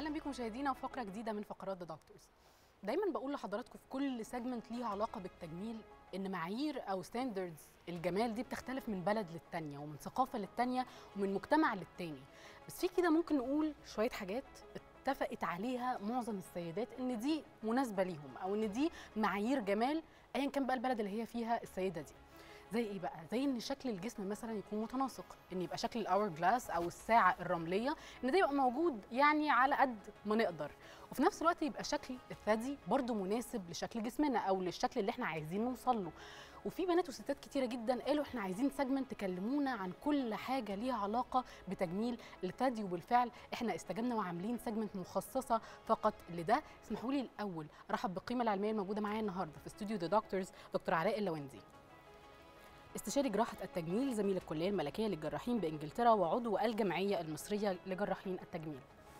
اهلا بيكم مشاهدينا وفقره جديده من فقرات ذا دكتورز دايما بقول لحضراتكم في كل سيجمنت ليها علاقه بالتجميل ان معايير او ستاندردز الجمال دي بتختلف من بلد للتانيه ومن ثقافه للتانيه ومن مجتمع للتاني بس في كده ممكن نقول شويه حاجات اتفقت عليها معظم السيدات ان دي مناسبه ليهم او ان دي معايير جمال ايا كان بقى البلد اللي هي فيها السيده دي زي ايه بقى زي ان شكل الجسم مثلا يكون متناسق ان يبقى شكل الاور جلاس او الساعه الرمليه ان ده يبقى موجود يعني على قد ما نقدر وفي نفس الوقت يبقى شكل الثدي برضو مناسب لشكل جسمنا او للشكل اللي احنا عايزين نوصل له وفي بنات وستات كتيره جدا قالوا احنا عايزين سيجمنت تكلمونا عن كل حاجه ليها علاقه بتجميل الثدي وبالفعل احنا استجبنا وعاملين سيجمنت مخصصه فقط لده اسمحوا لي الاول ارحب بالقيمه العلميه الموجوده معايا النهارده في استوديو ذا دكتورز دكتور علاء اللوندي استشاري جراحة التجميل زميل الكلية الملكية للجراحين بإنجلترا وعضو الجمعية المصرية لجراحين التجميل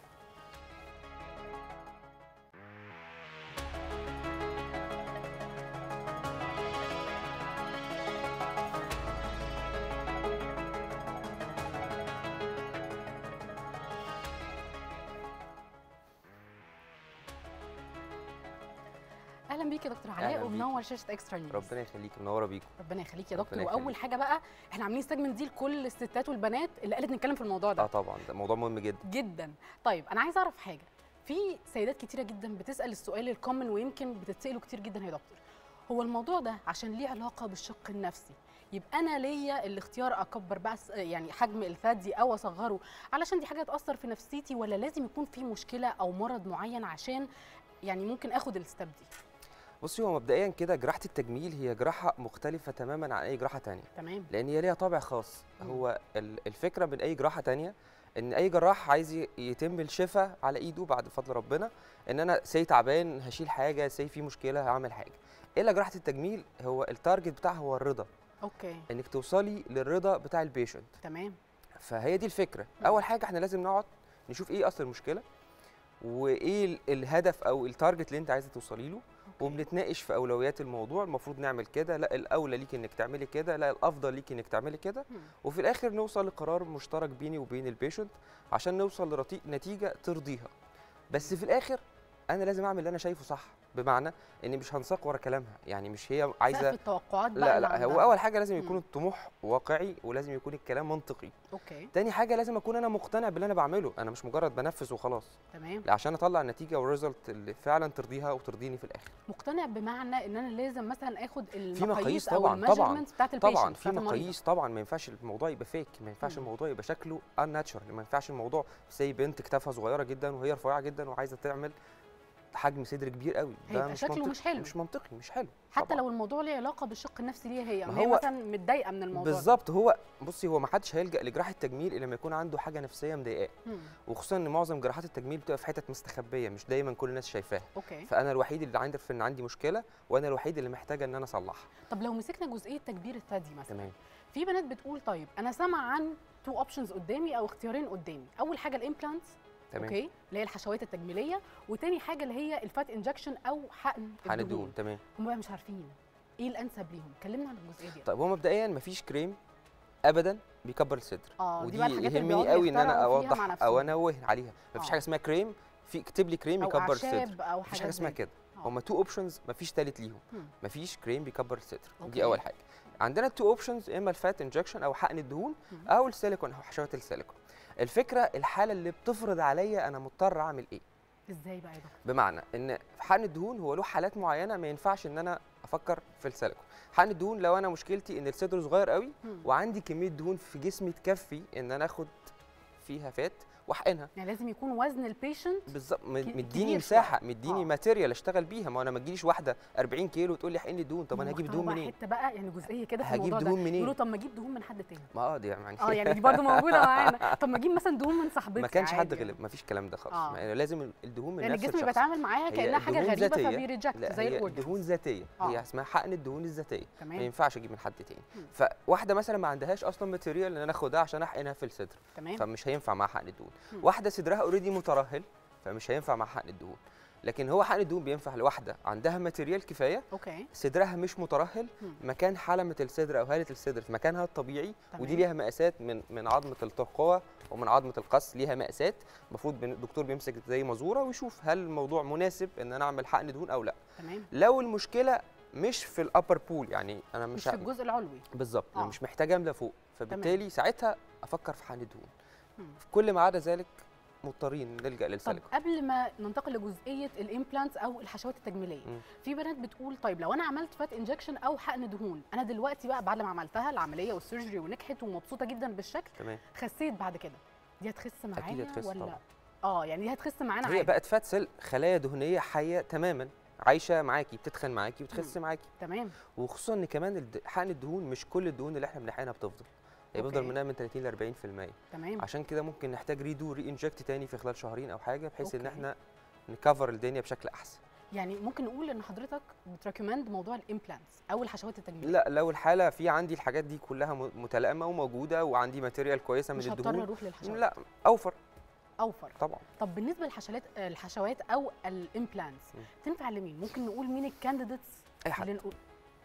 اهلا بيك يا دكتور علاء أهلاً ومنور شاشه اكسترا نيوز ربنا يخليك منوره بيكم ربنا يخليك يا دكتور ربنا واول يخليك. حاجه بقى احنا عاملين سيجمنت دي لكل الستات والبنات اللي قالت نتكلم في الموضوع ده اه طبعا ده موضوع مهم جدا جدا طيب انا عايزه اعرف حاجه في سيدات كتيره جدا بتسال السؤال الكومن ويمكن بتتساله كتير جدا يا دكتور هو الموضوع ده عشان ليه علاقه بالشق النفسي يبقى انا ليا الاختيار اكبر بس يعني حجم الثدي او اصغره علشان دي حاجه تاثر في نفسيتي ولا لازم يكون في مشكله او مرض معين عشان يعني ممكن اخد الستep دي بصي هو مبدئيا كده جراحه التجميل هي جراحه مختلفه تماما عن اي جراحه تانية تمام لان هي ليها طابع خاص مم. هو ال- الفكره من اي جراحه تانية ان اي جراح عايز ي- يتم الشفاء على ايده بعد فضل ربنا ان انا سي تعبان هشيل حاجه سي في مشكله هعمل حاجه الا جراحه التجميل هو التارجت بتاعها هو الرضا اوكي انك توصلي للرضا بتاع البيشنت تمام فهي دي الفكره مم. اول حاجه احنا لازم نقعد نشوف ايه اصل المشكله وايه ال- الهدف او التارجت اللي انت عايزه توصلي له أوكي. وبنتناقش في اولويات الموضوع المفروض نعمل كده لا الاولى ليك انك تعملي كده لا الافضل ليك انك تعملي كده مم. وفي الاخر نوصل لقرار مشترك بيني وبين البيشنت عشان نوصل لنتيجه ترضيها بس في الاخر انا لازم اعمل اللي انا شايفه صح بمعنى اني مش هنساق ورا كلامها يعني مش هي سقف عايزه التوقعات بقى لا اللي لا هو عندها. اول حاجه لازم مم. يكون الطموح واقعي ولازم يكون الكلام منطقي اوكي تاني حاجه لازم اكون انا مقتنع باللي انا بعمله انا مش مجرد بنفذ وخلاص تمام لا عشان اطلع النتيجه والريزلت اللي فعلا ترضيها وترضيني في الاخر مقتنع بمعنى ان انا لازم مثلا اخد مقاييس المقاييس او طبعاً، طبعاً، الميجرمنتس بتاعت طبعا البيشنت في مقاييس طبعا ما ينفعش الموضوع يبقى فيك ما ينفعش مم. الموضوع يبقى شكله unnatural ما ينفعش الموضوع زي بنت كتافها صغيره جدا وهي رفيعه جدا وعايزه تعمل حجم صدر كبير قوي هيبقى شكله منطقي مش حلو. مش منطقي مش حلو حتى طبعاً. لو الموضوع ليه علاقه بالشق النفسي ليها هي ما هي هو- مثلا متضايقه من الموضوع ده. بالظبط هو بصي هو ما حدش هيلجا لجراحه التجميل الا لما يكون عنده حاجه نفسيه مضايقاه مم. وخصوصا ان معظم جراحات التجميل بتبقى في حتت مستخبيه مش دايما كل الناس شايفاها اوكي فانا الوحيد اللي عارف ان عندي مشكله وانا الوحيد اللي محتاجه ان انا اصلحها طب لو مسكنا جزئيه تكبير الثدي مثلا تمام في بنات بتقول طيب انا سامع عن تو اوبشنز قدامي او اختيارين قدامي اول حاجه الامبلانتس تمام اوكي اللي هي الحشوات التجميليه وتاني حاجه اللي هي الفات انجكشن او حقن حقن الدهون تمام هم بقى مش عارفين ايه الانسب ليهم كلمنا عن الجزئيه دي طيب هو مبدئيا مفيش كريم ابدا بيكبر الصدر اه دي ودي بقى الحاجات اللي يهمني بيقعدوا قوي ان انا يخترعوا فيها مع اوضح نفسهم. او انوه عليها مفيش آه. حاجه اسمها كريم في اكتب لي كريم او يكبر الصدر اعشاب او مفيش حاجات حاجه اسمها زي كده آه. هما تو اوبشنز مفيش تالت ليهم مم. مفيش كريم بيكبر الصدر أوكي. دي اول حاجه عندنا تو اوبشنز اما الفات انجكشن او حقن الدهون مم. او السيليكون او حشوات السيليكون الفكره الحاله اللي بتفرض عليا انا مضطر اعمل ايه ازاي بقى يا دكتور بمعنى ان في حقن الدهون هو له حالات معينه ما ينفعش ان انا افكر في السيليكون حقن الدهون لو انا مشكلتي ان الصدر صغير قوي مم. وعندي كميه دهون في جسمي تكفي ان انا اخد فيها فات واحقنها يعني لازم يكون وزن البيشنت بالظبط م- ك- مديني كبير مساحه شوية. مديني آه. ماتيريال اشتغل بيها ما انا ما تجيليش واحده 40 كيلو وتقول لي احقن لي دهون طب انا هجيب دهون منين حته بقى يعني جزئيه كده في هجيب الموضوع دهون ده منين؟ يقولوا طب ما اجيب دهون من حد تاني ما اه دي يعني اه يعني دي برضه موجوده معانا طب ما اجيب مثلا دهون من صاحبتي ما كانش حد عادي غلب يعني. ما فيش الكلام ده خالص آه. يعني لازم الدهون من لان نفس الجسم الشخص بيتعامل معاها هي كانها حاجه دهون غريبه ذاتية. فبيريجكت لا زي هي الاورجنز دهون ذاتيه آه. هي اسمها حقن الدهون الذاتيه ما تمام ينفعش اجيب من حد تاني مم. فواحده مثلا ما عندهاش اصلا ماتيريال ان انا اخدها عشان احقنها في الصدر تمام فمش هينفع معاها حقن الدهون مم. واحده صدرها اوريدي مترهل فمش هينفع مع حقن الدهون لكن هو حقن الدهون بينفع لواحده عندها ماتيريال كفايه اوكي صدرها مش مترهل مم. مكان حلمه الصدر او هاله الصدر في مكانها الطبيعي تمام. ودي ليها مقاسات من من عظمه الترقوه ومن عظمه القص ليها مقاسات المفروض بن- الدكتور بيمسك زي مزوره ويشوف هل الموضوع مناسب ان انا اعمل حقن دهون او لا تمام لو المشكله مش في الابر بول يعني انا مش مش, في ه- الجزء العلوي بالظبط آه. انا مش محتاجه املى فوق فبالتالي ساعتها افكر في حقن الدهون مم. في كل ما عدا ذلك مضطرين نلجا طب للسيليكون قبل ما ننتقل لجزئيه الامبلانتس او الحشوات التجميليه مم. في بنات بتقول طيب لو انا عملت فات انجكشن او حقن دهون انا دلوقتي بقى بعد ما عملتها العمليه والسيرجري ونجحت ومبسوطه جدا بالشكل تمام خسيت بعد كده دي هتخس معايا هتخس ولا طبعاً. اه يعني دي هتخس معانا هي عادي بقت فات سيل خلايا دهنيه حيه تماما عايشه معاكي بتتخن معاكي وتخس معاكي تمام وخصوصا ان كمان الد- حقن الدهون مش كل الدهون اللي احنا بنحقنها بتفضل هي بيفضل أوكي. منها من 30 ل 40% تمام عشان كده ممكن نحتاج ريدو ري انجكت تاني في خلال شهرين او حاجه بحيث ان أوكي. احنا نكفر الدنيا بشكل احسن يعني ممكن نقول ان حضرتك بتريكومند موضوع الامبلانتس او الحشوات التجميليه لا لو الحاله في عندي الحاجات دي كلها م- متلائمه وموجوده وعندي ماتيريال كويسه من مش هضطر الدهون اروح للحشوات لا اوفر اوفر طبعا طب بالنسبه للحشوات الحشوات او الامبلانتس مم. تنفع لمين ممكن نقول مين الكانديديتس اي حد اللي نقول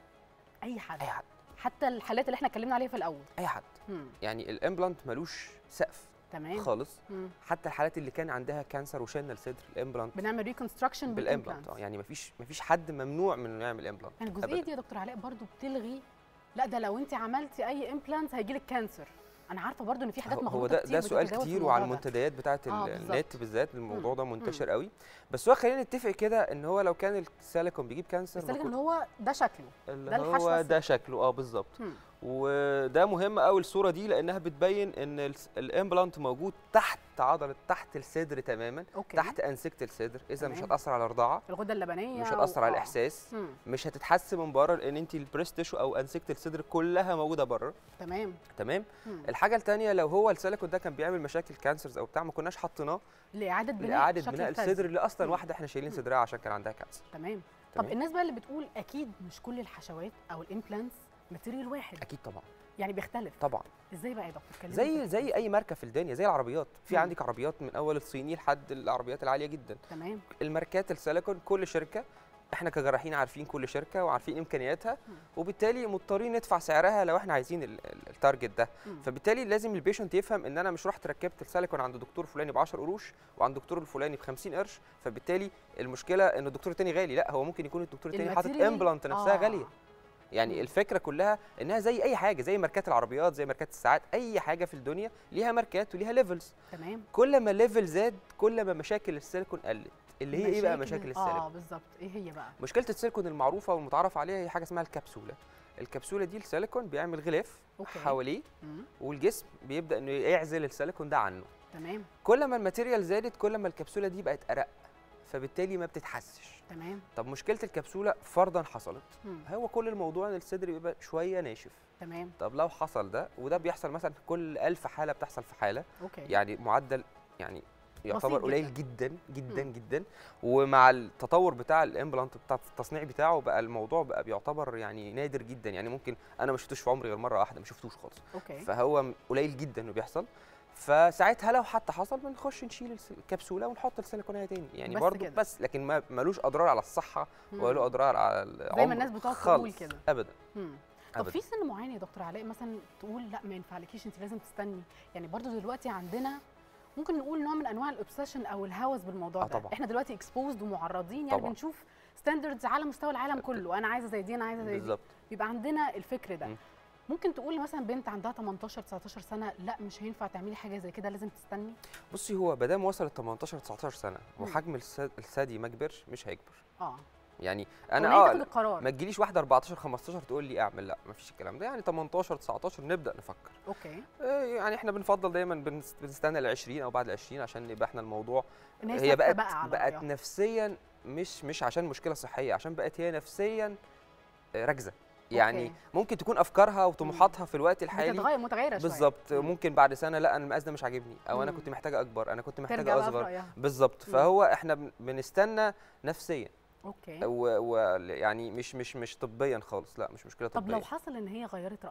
اي حد اي حد حتى الحالات اللي احنا اتكلمنا عليها في الاول اي حد مم. يعني الامبلانت ملوش سقف تمام خالص مم. حتى الحالات اللي كان عندها كانسر وشلنا الصدر الامبلانت بنعمل ريكونستراكشن بالامبلانت بالامبلانت اه يعني مفيش مفيش حد ممنوع من انه يعمل امبلانت يعني الجزئيه أبداً. دي يا دكتور علاء برضو بتلغي لا ده لو انت عملتي اي امبلانت هيجي لك كانسر انا عارفه برضو ان في حاجات هو- مغلوطه هو ده كتير ده سؤال بتتداول في كتير الموضوع وعلى ده. المنتديات بتاعه آه، ال- بالظبط. النت بالذات الموضوع ده مم. منتشر قوي بس هو خلينا نتفق كده ان هو لو كان السيليكون بيجيب كانسر بس ما لكن كن- اللي هو ده شكله اللي ده الحشوة هو الس- ده شكله اه بالظبط مم. وده مهم قوي الصوره دي لانها بتبين ان الس- الامبلانت موجود تحت عضله تحت الصدر تماما اوكي تحت انسجه الصدر اذا مش تمام. هتاثر على الرضاعه الغده اللبنيه مش و- هتاثر على آه. الاحساس مم. مش هتتحس من بره لان انت البريست تيشو او انسجه الصدر كلها موجوده بره تمام تمام مم. الحاجه الثانيه لو هو السيليكون ده كان بيعمل مشاكل كانسرز او بتاع ما كناش حاطيناه لاعاده بناء لاعاده شكل بناء الثدي. الصدر اللي اصلا مم. واحده احنا شايلين مم. صدرها عشان كان عندها كانسر تمام طب تمام الناس بقى اللي بتقول اكيد مش كل الحشوات او الامبلانتس ماتيريال واحد اكيد طبعا يعني بيختلف طبعا ازاي بقى يا دكتور كلمني في زي الحتة زي دي. اي ماركه في الدنيا زي العربيات في مم. عندك عربيات من اول الصيني لحد العربيات العاليه جدا تمام الماركات السيليكون كل شركه احنا كجراحين عارفين كل شركه وعارفين امكانياتها مم. وبالتالي مضطرين ندفع سعرها لو احنا عايزين ال- ال- التارجت ده مم. فبالتالي لازم البيشنت يفهم ان انا مش رحت ركبت السيليكون عند دكتور فلاني ب 10 قروش وعند دكتور الفلاني ب 50 قرش فبالتالي المشكله ان الدكتور التاني غالي لا هو ممكن يكون الدكتور التاني حاطط الماتيريال- امبلانت نفسها آه. غاليه يعني مم. الفكره كلها انها زي اي حاجه زي ماركات العربيات زي ماركات الساعات اي حاجه في الدنيا ليها ماركات وليها ليفلز تمام كل ما الليفل زاد كل ما مشاكل السيليكون قلت اللي هي ايه بقى مشاكل اه السيليكون بالظبط ايه هي بقى مشكله السيليكون المعروفه والمتعارف عليها هي حاجه اسمها الكبسوله الكبسوله دي السيليكون بيعمل غلاف اوكي حواليه مم. والجسم بيبدا انه يعزل السيليكون ده عنه تمام كل ما الماتيريال زادت كل ما الكبسوله دي بقت ارق فبالتالي ما بتتحسش تمام طب مشكله الكبسوله فرضا حصلت مم. هو كل الموضوع ان الصدر بيبقى شويه ناشف تمام طب لو حصل ده وده بيحصل مثلا كل ألف حاله بتحصل في حاله اوكي يعني معدل يعني يعتبر بسيط قليل جدا جدا مم. جدا ومع التطور بتاع الامبلانت بتاع التصنيع بتاعه بقى الموضوع بقى بيعتبر يعني نادر جدا يعني ممكن انا ما شفتوش في عمري غير مره واحده ما شفتوش خالص اوكي فهو م- قليل جدا انه بيحصل فساعتها لو حتى حصل بنخش نشيل الس- الكبسوله ونحط السيليكونيه تاني يعني بس برضو كده. بس لكن ما ملوش اضرار على الصحه مم. ولا له اضرار على العمر زي ما الناس بتقعد تقول خالص. كده. ابدا مم. طب أبداً. في سن معين يا دكتور علاء مثلا تقول لا ما ينفعلكيش انت لازم تستني يعني برضو دلوقتي عندنا ممكن نقول نوع من انواع الاوبسيشن او الهوس بالموضوع آه ده طبعاً. احنا دلوقتي اكسبوزد ومعرضين يعني طبعاً. بنشوف ستاندردز على مستوى العالم كله انا عايزه زي دي انا عايزه زي دي بالظبط بيبقى عندنا الفكر ده مم. ممكن تقولي مثلا بنت عندها 18 19 سنه لا مش هينفع تعملي حاجه زي كده لازم تستني بصي هو ما دام وصلت 18 19 سنه مم. وحجم الس- الثدي ما كبرش مش هيكبر اه يعني انا انا اه اه تاخد القرار ما تجيليش واحده 14 15 تقول لي اعمل لا ما فيش الكلام ده يعني 18 19 نبدا نفكر اوكي آه، يعني احنا بنفضل دايما بنس- بنستنى ال 20 او بعد ال 20 عشان يبقى احنا الموضوع إن هي ثابتة بقت بقى على بقت رأيها. نفسيا مش مش عشان مشكله صحيه عشان بقت هي نفسيا آه، راكزه يعني أوكي. ممكن تكون افكارها وطموحاتها في الوقت الحالي بتتغير متغيره شويه بالظبط مم. ممكن بعد سنه لا انا المقاس ده مش عاجبني او انا مم. كنت محتاجه اكبر انا كنت ترجع محتاجه بقى في اصغر رأيها. بالظبط مم. فهو احنا بن- بنستنى نفسيا اوكي ويعني مش مش مش طبيا خالص لا مش مشكله طب طبيه لو حصل ان هي غيرت رايها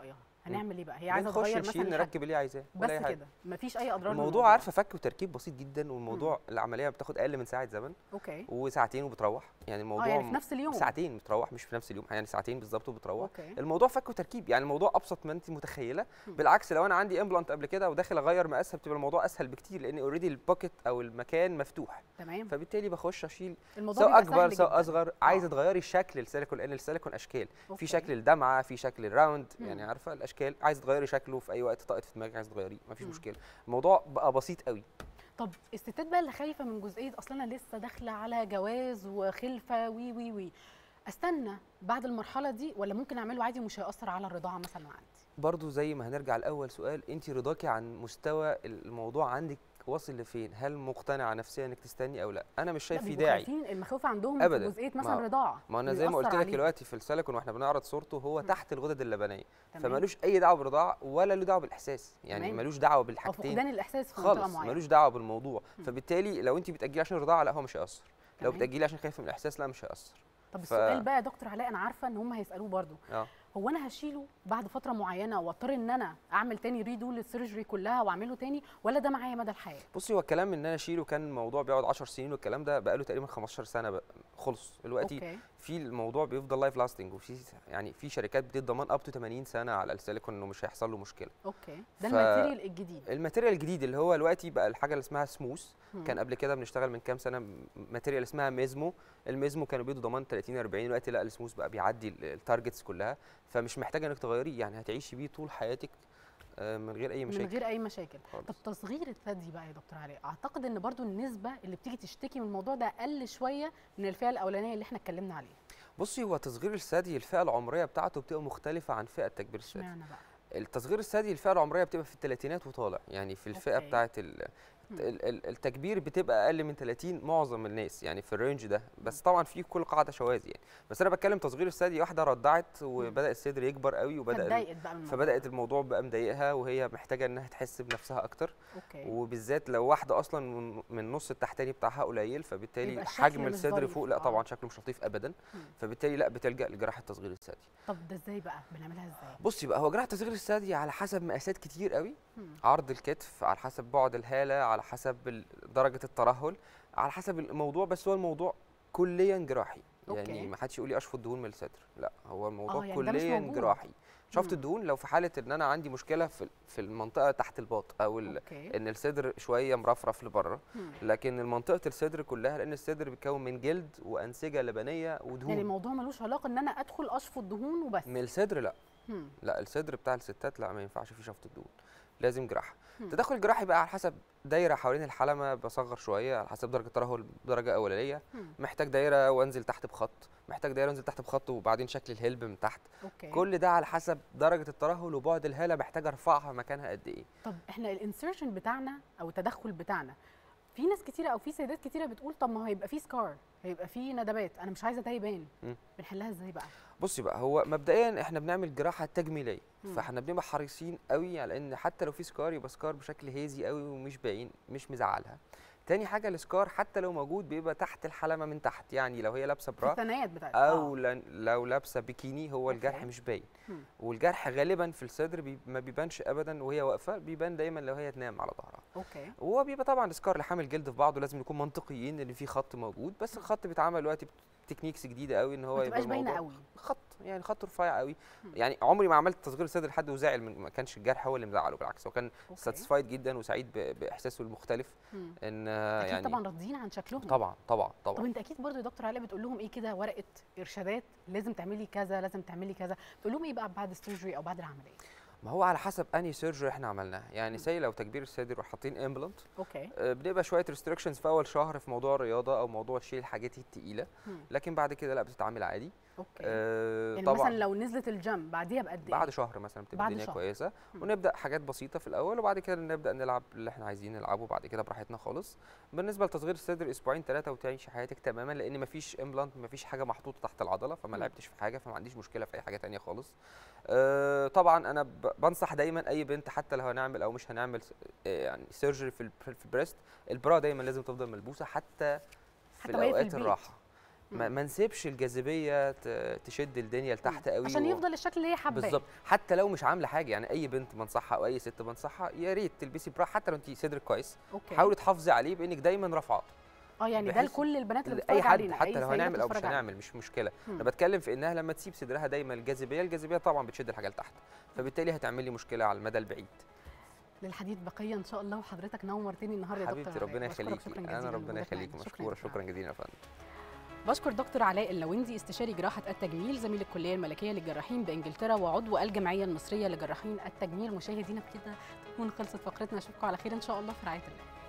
هنعمل ايه بقى هي عايزه بنخش تغير نشيل مثلا الحجم. نركب اللي هي عايزاه ولا بس أي حاجة. كده مفيش اي اضرار الموضوع عارفه فك وتركيب بسيط جدا والموضوع العمليه بتاخد اقل من ساعه زمن اوكي وساعتين وبتروح يعني الموضوع اه يعني في نفس اليوم ساعتين بتروح مش في نفس اليوم يعني ساعتين بالظبط وبتروح اوكي الموضوع فك وتركيب يعني الموضوع ابسط ما انت متخيله مم. بالعكس لو انا عندي امبلانت قبل كده وداخل اغير مقاسها بتبقى الموضوع اسهل بكتير لان اوريدي البوكيت او المكان مفتوح تمام فبالتالي بخش اشيل الموضوع سواء بيبقى اكبر سهل سواء جداً. اصغر عايزه تغيري شكل السيليكون لان السيليكون اشكال أوكي. في شكل الدمعه في شكل الراوند مم. يعني عارفه الاشكال عايزه تغيري شكله في اي وقت طاقت في دماغك عايزه تغيريه مفيش مم. مشكله الموضوع بقى بسيط قوي طب الستات بقى اللي خايفه من جزئيه اصلا انا لسه داخله على جواز وخلفه وي وي وي استنى بعد المرحله دي ولا ممكن اعمله عادي ومش هياثر على الرضاعه مثلا عندي برضو زي ما هنرجع لاول سؤال انت رضاكي عن مستوى الموضوع عندك واصل لفين هل مقتنعه نفسيا انك تستني او لا انا مش شايف لا، في بيبقوا داعي خايفين المخاوف عندهم أبداً. في جزئيه ما- مثلا رضاعه ما انا زي ما قلت بيأثر لك عليهم. دلوقتي في السيليكون واحنا بنعرض صورته هو مم. تحت الغدد اللبنيه تمام. فمالوش اي دعوه بالرضاعه ولا له دعوه بالاحساس يعني تمام. مالوش دعوه او بالحاجتين فقدان الاحساس في منطقه خالص معينه ملوش دعوه بالموضوع مم. فبالتالي لو انت بتاجلي عشان الرضاعه لا هو مش هيأثر لو تمام. بتاجلي عشان خايفه من الاحساس لا مش هيأثر طب ف- السؤال بقى يا دكتور علاء انا عارفه ان هم هيسالوه برضو اه هو انا هشيله بعد فتره معينه واضطر ان انا اعمل تاني ريدو للسيرجري كلها واعمله تاني ولا ده معايا مدى الحياه بصي هو الكلام ان انا اشيله كان الموضوع بيقعد 10 سنين والكلام ده بقاله تقريبا 15 سنه بقى خلص دلوقتي اوكي في الموضوع بيفضل لايف لاستنج وفي يعني في شركات بتدي ضمان اب تو 80 سنه على السيليكون انه مش هيحصل له مشكله اوكي ده ف- الماتيريال الجديد الماتيريال الجديد اللي هو دلوقتي بقى الحاجه اللي اسمها سموث مم. كان قبل كده بنشتغل من كام سنه م- ماتيريال اسمها ميزمو الميزمو كانوا بيدوا ضمان 30 40 دلوقتي لا السموث بقى بيعدي ال- التارجتس كلها فمش محتاجه انك تغيريه يعني هتعيشي بيه طول حياتك آه، من غير اي من مشاكل غير اي مشاكل خالص. طب تصغير الثدي بقى يا دكتور علاء اعتقد ان برضو النسبه اللي بتيجي تشتكي من الموضوع ده اقل شويه من الفئه الاولانيه اللي احنا اتكلمنا عليها بصي هو تصغير الثدي الفئه العمريه بتاعته بتبقى مختلفه عن فئه تكبير الثدي اشمعنى بقى التصغير الثدي الفئه العمريه بتبقى في الثلاثينات وطالع يعني في الفئه أوكي. بتاعه ال- مم. ال- ال- التكبير بتبقى اقل من 30 معظم الناس يعني في الرينج ده بس طبعا في كل قاعده شواذ يعني بس انا بتكلم تصغير الثدي واحده رضعت وبدا الصدر يكبر قوي وبدا ال- فاتضايقت بقى من الموضوع فبدات ده. الموضوع بقى مضايقها وهي محتاجه انها تحس بنفسها اكتر اوكي وبالذات لو واحده اصلا من- من النص التحتاني بتاعها قليل فبالتالي يبقى الشكل حجم مش الصدر ظريف. فوق لا آه. طبعا شكله مش لطيف ابدا مم. فبالتالي لا بتلجا لجراحه تصغير الثدي طب ده ازاي بقى بنعملها ازاي بصي بقى هو جراحه تصغير الثدي على حسب مقاسات كتير قوي مم. عرض الكتف على حسب بعد الهاله على حسب ال- درجه الترهل على حسب الموضوع بس هو الموضوع كليا جراحي أوكي. يعني ما حدش يقول لي اشفط دهون من الصدر لا هو الموضوع يعني ده مش كليا موجود. جراحي شفط مم. الدهون لو في حاله ان انا عندي مشكله في في المنطقه تحت الباط او ال- اوكي ان الصدر شويه مرفرف لبره مم. لكن منطقه الصدر كلها لان الصدر بيتكون من جلد وانسجه لبنيه ودهون يعني الموضوع ملوش علاقه ان انا ادخل اشفط دهون وبس من الصدر لا مم. لا الصدر بتاع الستات لا ما ينفعش فيه شفط الدهون لازم جراحه مم. تدخل جراحي بقى على حسب دايره حوالين الحلمه بصغر شويه على حسب درجه الترهل درجه اوليه مم. محتاج دايره وانزل تحت بخط محتاج دايره وانزل تحت بخط وبعدين شكل الهلب من تحت اوكي كل ده على حسب درجه الترهل وبعد الهاله محتاج ارفعها مكانها قد ايه طب احنا الانسيرشن بتاعنا او التدخل بتاعنا في ناس كتيره او في سيدات كتيره بتقول طب ما هو هيبقى فيه سكار هيبقى فيه ندبات انا مش عايزه ده يبان مم. بنحلها ازاي بقى بصي بقى هو مبدئيا احنا بنعمل جراحه تجميليه مم. فاحنا بنبقى حريصين قوي على ان حتى لو في سكار يبقى سكار بشكل هيزي قوي ومش باين مش مزعلها تاني حاجه السكار حتى لو موجود بيبقى تحت الحلمه من تحت يعني لو هي لابسه في برا الثنايات بتاعتها او لن- لو لابسه بيكيني هو الجرح أوكي. مش باين مم. والجرح غالبا في الصدر بي ما بيبانش ابدا وهي واقفه بيبان دايما لو هي تنام على ظهرها اوكي وهو بيبقى طبعا سكار لحامل جلد في بعضه لازم نكون منطقيين ان في خط موجود بس الخط بيتعمل دلوقتي بتكنيكس جديده قوي ان هو ما يبقى تبقاش باينه الموضوع قوي خط يعني خط رفيع قوي مم. يعني عمري ما عملت تصغير صدر لحد وزعل من ما كانش الجرح هو اللي مزعله بالعكس هو كان اوكي ساتيسفايد جدا وسعيد ب- باحساسه المختلف مم. ان آه، اكيد يعني طبعا راضيين عن شكلهم طبعا طبعا طب طبعا انت اكيد برضو يا دكتور علاء بتقول لهم ايه كده ورقه ارشادات لازم تعملي كذا لازم تعملي كذا بتقول لهم ايه بقى بعد السيرجري او بعد العمليه ما هو على حسب انهي سيرجري احنا عملناها يعني سي لو تكبير الصدر وحاطين امبلانت اوكي بنبقى شويه ريستريكشنز في اول شهر في موضوع الرياضه او موضوع شيل الحاجات التقيله مم. لكن بعد كده لا بتتعامل عادي اوكي آه، يعني طبعا مثلا لو نزلت الجيم بعديها بقد ايه بعد شهر مثلا بتبقى بعد الدنيا شهر. كويسه مم. ونبدا حاجات بسيطه في الاول وبعد كده نبدا نلعب اللي احنا عايزين نلعبه بعد كده براحتنا خالص بالنسبه لتصغير الصدر اسبوعين ثلاثه وتعيش حياتك تماما لان مفيش امبلانت مفيش حاجه محطوطه تحت العضله فما مم. لعبتش في حاجه فما عنديش مشكله في اي حاجه تانية خالص أه طبعا انا ب- بنصح دايما اي بنت حتى لو هنعمل او مش هنعمل س- آه، يعني سيرجري في ال- في البريست البرا دايما لازم تفضل ملبوسه حتى في حتى وهي في الاوقات البيت. الراحه ما مم. ما نسيبش الجاذبيه ت- تشد الدنيا لتحت قوي عشان و- يفضل الشكل اللي هي حباه بالظبط حتى لو مش عامله حاجه يعني اي بنت بنصحها او اي ست بنصحها يا ريت تلبسي برا حتى لو انت صدرك كويس اوكي حاولي تحافظي عليه بانك دايما رافعاه اه يعني ده بحيث لكل البنات اللي اي بتتفرج حد علينا حتى أي لو سيدة هنعمل او مش بتتفرج علينا. هنعمل مش مشكله مم. انا بتكلم في انها لما تسيب صدرها دايما الجاذبيه الجاذبيه طبعا بتشد الحاجه لتحت فبالتالي هتعمل لي مشكله على المدى البعيد للحديث بقيه ان شاء الله وحضرتك نورتني النهارده يا دكتور حبيبتي علاء. ربنا بشكرك يخليكي شكرا انا جزيلا ربنا لوجودك يخليكي معانا. مشكوره جزيلا. شكرا جزيلا يا فندم بشكر دكتور علاء اللويندي استشاري جراحة التجميل زميل الكلية الملكية للجراحين بإنجلترا وعضو الجمعية المصرية لجراحين التجميل مشاهدينا بكده تكون خلصت فقرتنا أشوفكم على خير إن شاء الله في رعاية الله